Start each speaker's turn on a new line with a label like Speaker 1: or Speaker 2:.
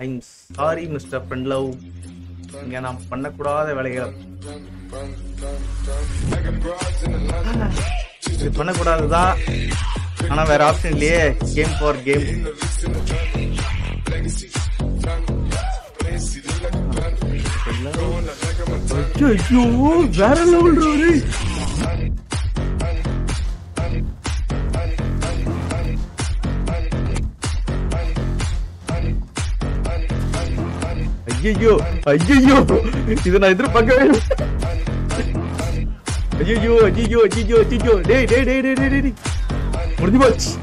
Speaker 1: I'm sorry mister friend love இங்க நான் பண்ணக்கூடாத வேலைகள் இது பண்ணக்கூடாதுதான் ஆனா வேற ஆப்ஷன் இல்லையே கேம் ஃபார் கேம் ஐயோ வேற லெவல் ஐயோ ஐயோ இதை நான் எதிர்பார்க்கவே இல்லை. ஐயோ ஐயோ ஐயோ ஐயோ டேய் டேய் டேய் டேய் டேய் டேய் முடிஞ்சு போச்சு